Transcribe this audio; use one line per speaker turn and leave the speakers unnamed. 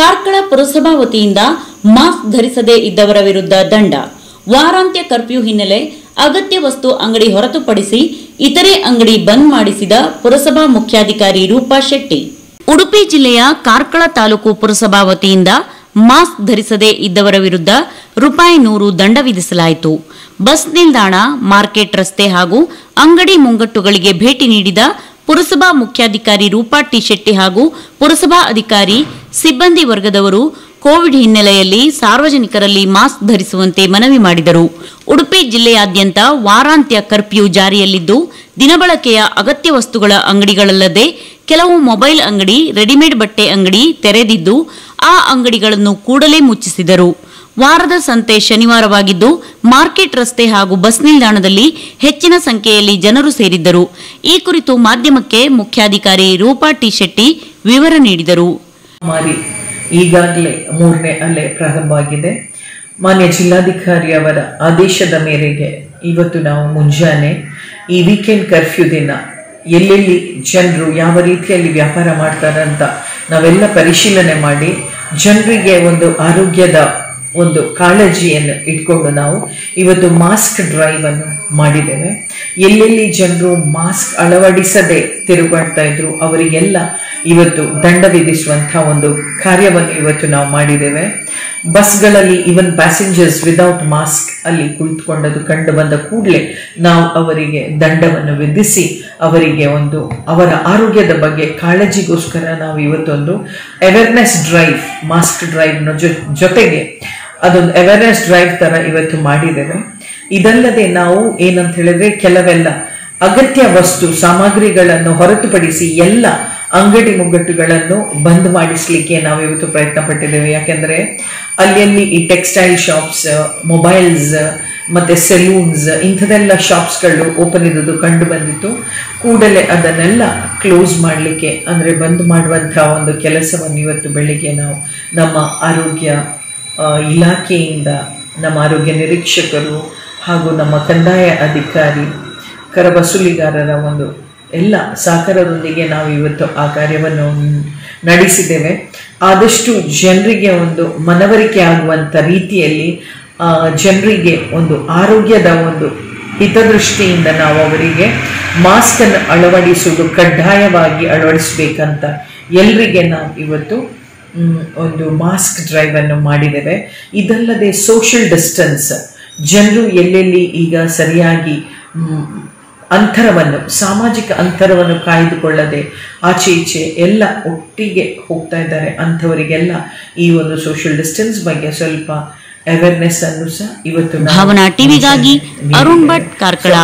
ಕಾರ್ಕಳ ಪುರಸಭಾ ವತಿಯಿಂದ ಮಾಸ್ಕ್ ಧರಿಸದೇ ಇದ್ದವರ ವಿರುದ್ಧ ದಂಡ ವಾರಾಂತ್ಯ ಕರ್ಫ್ಯೂ ಹಿನ್ನೆಲೆ ಅಗತ್ಯ ವಸ್ತು ಅಂಗಡಿ ಹೊರತುಪಡಿಸಿ ಇತರೆ ಅಂಗಡಿ ಬಂದ್ ಮಾಡಿಸಿದ ಪುರಸಭಾ ಮುಖ್ಯಾಧಿಕಾರಿ ರೂಪಾ ಶೆಟ್ಟಿ ಉಡುಪಿ ಜಿಲ್ಲೆಯ ಕಾರ್ಕಳ ತಾಲೂಕು ಪುರಸಭಾ ವತಿಯಿಂದ ಮಾಸ್ಕ್ ಧರಿಸದೇ ಇದ್ದವರ ವಿರುದ್ಧ ರೂಪಾಯಿ ನೂರು ದಂಡ ವಿಧಿಸಲಾಯಿತು ಬಸ್ ನಿಲ್ದಾಣ ಮಾರ್ಕೆಟ್ ರಸ್ತೆ ಹಾಗೂ ಅಂಗಡಿ ಮುಂಗಟ್ಟುಗಳಿಗೆ ಭೇಟಿ ನೀಡಿದ ಪುರಸಭಾ ಮುಖ್ಯಾಧಿಕಾರಿ ರೂಪಾ ಟಿ ಶೆಟ್ಟಿ ಹಾಗೂ ಪುರಸಭಾ ಅಧಿಕಾರಿ ಸಿಬ್ಬಂದಿ ವರ್ಗದವರು ಕೋವಿಡ್ ಹಿನ್ನೆಲೆಯಲ್ಲಿ ಸಾರ್ವಜನಿಕರಲ್ಲಿ ಮಾಸ್ಕ್ ಧರಿಸುವಂತೆ ಮನವಿ ಮಾಡಿದರು ಉಡುಪಿ ಜಿಲ್ಲೆಯಾದ್ಯಂತ ವಾರಾಂತ್ಯ ಕರ್ಫ್ಯೂ ಜಾರಿಯಲ್ಲಿದ್ದು ದಿನಬಳಕೆಯ ಅಗತ್ಯ ವಸ್ತುಗಳ ಅಂಗಡಿಗಳಲ್ಲದೆ ಕೆಲವು ಮೊಬೈಲ್ ಅಂಗಡಿ ರೆಡಿಮೇಡ್ ಬಟ್ಟೆ ಅಂಗಡಿ ತೆರೆದಿದ್ದು ಆ ಅಂಗಡಿಗಳನ್ನು ಕೂಡಲೇ ಮುಚ್ಚಿಸಿದರು ವಾರದ ಸಂತೆ ಶನಿವಾರವಾಗಿದ್ದು ಮಾರ್ಕೆಟ್ ರಸ್ತೆ ಹಾಗೂ ಬಸ್ ನಿಲ್ದಾಣದಲ್ಲಿ ಹೆಚ್ಚಿನ ಸಂಖ್ಯೆಯಲ್ಲಿ ಜನರು ಸೇರಿದ್ದರು ಈ ಕುರಿತು ಮಾಧ್ಯಮಕ್ಕೆ ಮುಖ್ಯಾಧಿಕಾರಿ ರೂಪಾ ಟಿ ಶೆಟ್ಟಿ ವಿವರ ನೀಡಿದರು
ಮಾರಿ ಈಗಾಗಲೇ ಮೂರನೇ ಅಲೆ ಪ್ರಾರಂಭವಾಗಿದೆ ಮಾನ್ಯ ಜಿಲ್ಲಾಧಿಕಾರಿ ಅವರ ಆದೇಶದ ಮೇರೆಗೆ ಇವತ್ತು ನಾವು ಮುಂಜಾನೆ ಈ ವೀಕೆಂಡ್ ಕರ್ಫ್ಯೂ ದಿನ ಎಲ್ಲೆಲ್ಲಿ ಜನರು ಯಾವ ರೀತಿಯಲ್ಲಿ ವ್ಯಾಪಾರ ಮಾಡ್ತಾರೆ ಅಂತ ನಾವೆಲ್ಲ ಪರಿಶೀಲನೆ ಮಾಡಿ ಜನರಿಗೆ ಒಂದು ಆರೋಗ್ಯದ ಒಂದು ಕಾಳಜಿಯನ್ನು ಇಟ್ಕೊಂಡು ನಾವು ಇವತ್ತು ಮಾಸ್ಕ್ ಡ್ರೈವ್ ಅನ್ನು ಮಾಡಿದ್ದೇವೆ ಎಲ್ಲೆಲ್ಲಿ ಜನರು ಮಾಸ್ಕ್ ಅಳವಡಿಸದೆ ತಿರುಗಾಡ್ತಾ ಇದ್ರು ಅವರಿಗೆಲ್ಲ ಇವತ್ತು ದಂಡ ವಿಧಿಸುವಂತಹ ಒಂದು ಕಾರ್ಯವನ್ನು ಇವತ್ತು ನಾವು ಮಾಡಿದ್ದೇವೆ ಬಸ್ಗಳಲ್ಲಿ ಇವನ್ ಪ್ಯಾಸೆಂಜರ್ಸ್ ವಿದೌಟ್ ಮಾಸ್ಕ್ ಅಲ್ಲಿ ಕುಳಿತುಕೊಂಡದ್ದು ಕಂಡು ಬಂದ ಕೂಡಲೇ ನಾವು ಅವರಿಗೆ ದಂಡವನ್ನು ವಿಧಿಸಿ ಅವರಿಗೆ ಒಂದು ಅವರ ಆರೋಗ್ಯದ ಬಗ್ಗೆ ಕಾಳಜಿಗೋಸ್ಕರ ನಾವು ಇವತ್ತೊಂದು ಅವೇರ್ನೆಸ್ ಡ್ರೈವ್ ಮಾಸ್ಕ್ ಡ್ರೈವ್ನ ಜೊತೆಗೆ ಅದೊಂದು ಅವೇರ್ನೆಸ್ ಡ್ರೈವ್ ತರ ಇವತ್ತು ಮಾಡಿದ್ದೇವೆ ಇದಲ್ಲದೆ ನಾವು ಏನಂತ ಹೇಳಿದ್ರೆ ಕೆಲವೆಲ್ಲ ಅಗತ್ಯ ವಸ್ತು ಸಾಮಗ್ರಿಗಳನ್ನು ಹೊರತುಪಡಿಸಿ ಎಲ್ಲ ಅಂಗಡಿ ಮುಗ್ಗಟ್ಟುಗಳನ್ನು ಬಂದ್ ಮಾಡಿಸ್ಲಿಕ್ಕೆ ನಾವು ಇವತ್ತು ಪ್ರಯತ್ನ ಪಟ್ಟಿದ್ದೇವೆ ಯಾಕೆಂದ್ರೆ ಅಲ್ಲಿ ಈ ಟೆಕ್ಸ್ಟೈಲ್ ಶಾಪ್ಸ್ ಮೊಬೈಲ್ಸ್ ಮತ್ತೆ ಸೆಲೂನ್ಸ್ ಇಂಥದೆಲ್ಲ ಶಾಪ್ಸ್ಗಳು ಓಪನ್ ಇರೋದು ಕಂಡು ಬಂದಿತ್ತು ಕೂಡಲೇ ಅದನ್ನೆಲ್ಲ ಕ್ಲೋಸ್ ಮಾಡಲಿಕ್ಕೆ ಅಂದ್ರೆ ಬಂದ್ ಮಾಡುವಂತಹ ಒಂದು ಕೆಲಸವನ್ನು ಇವತ್ತು ಬೆಳಿಗ್ಗೆ ನಾವು ನಮ್ಮ ಆರೋಗ್ಯ ಆ, ಇಲಾಖೆಯಿಂದ ನಮ್ಮ ಆರೋಗ್ಯ ನಿರೀಕ್ಷಕರು ಹಾಗೂ ನಮ್ಮ ಕಂದಾಯ ಅಧಿಕಾರಿ ಕರ ವಸೂಲಿಗಾರರ ಒಂದು ಎಲ್ಲ ಸಹಕಾರದೊಂದಿಗೆ ನಾವು ಇವತ್ತು ಆ ಕಾರ್ಯವನ್ನು ನಡೆಸಿದ್ದೇವೆ ಆದಷ್ಟು ಜನರಿಗೆ ಒಂದು ಮನವರಿಕೆ ಆಗುವಂಥ ರೀತಿಯಲ್ಲಿ ಆ, ಜನರಿಗೆ ಒಂದು ಆರೋಗ್ಯದ ಒಂದು ಹಿತದೃಷ್ಟಿಯಿಂದ ನಾವು ಅವರಿಗೆ ಮಾಸ್ಕ್ ಅನ್ನು ಅಳವಡಿಸುವುದು ಕಡ್ಡಾಯವಾಗಿ ಅಳವಡಿಸಬೇಕಂತ ಎಲ್ರಿಗೆ ನಾವು ಇವತ್ತು ಮ್, ಒಂದು ಮಾಸ್ಕ್ ಡ್ರೈವ್ ಅನ್ನು ಮಾಡಿದ್ದೇವೆ ಇದಲ್ಲದೆ ಸೋಷಿಯಲ್ ಡಿಸ್ಟೆನ್ಸ್ ಜನರು ಎಲ್ಲೆಲ್ಲಿ ಈಗ ಸರಿಯಾಗಿ ಮ್, ಅಂತರವನ್ನು ಸಾಮಾಜಿಕ ಅಂತರವನ್ನು ಕಾಯ್ದುಕೊಳ್ಳದೆ ಆಚೆ ಈಚೆ ಎಲ್ಲ ಒಟ್ಟಿಗೆ ಹೋಗ್ತಾ ಇದ್ದಾರೆ ಅಂಥವರಿಗೆಲ್ಲ ಈ ಒಂದು ಸೋಷಿಯಲ್ ಡಿಸ್ಟೆನ್ಸ್ ಬಗ್ಗೆ ಸ್ವಲ್ಪ ಅವೇರ್ನೆಸ್ ಅನ್ನು ಸಹ ಇವತ್ತು ನಾವು
ಭಾವನಾ ಟಿವಿಗಾಗಿ ಅರುಣ್ ಭಟ್ ಕಾರ್ಕಳ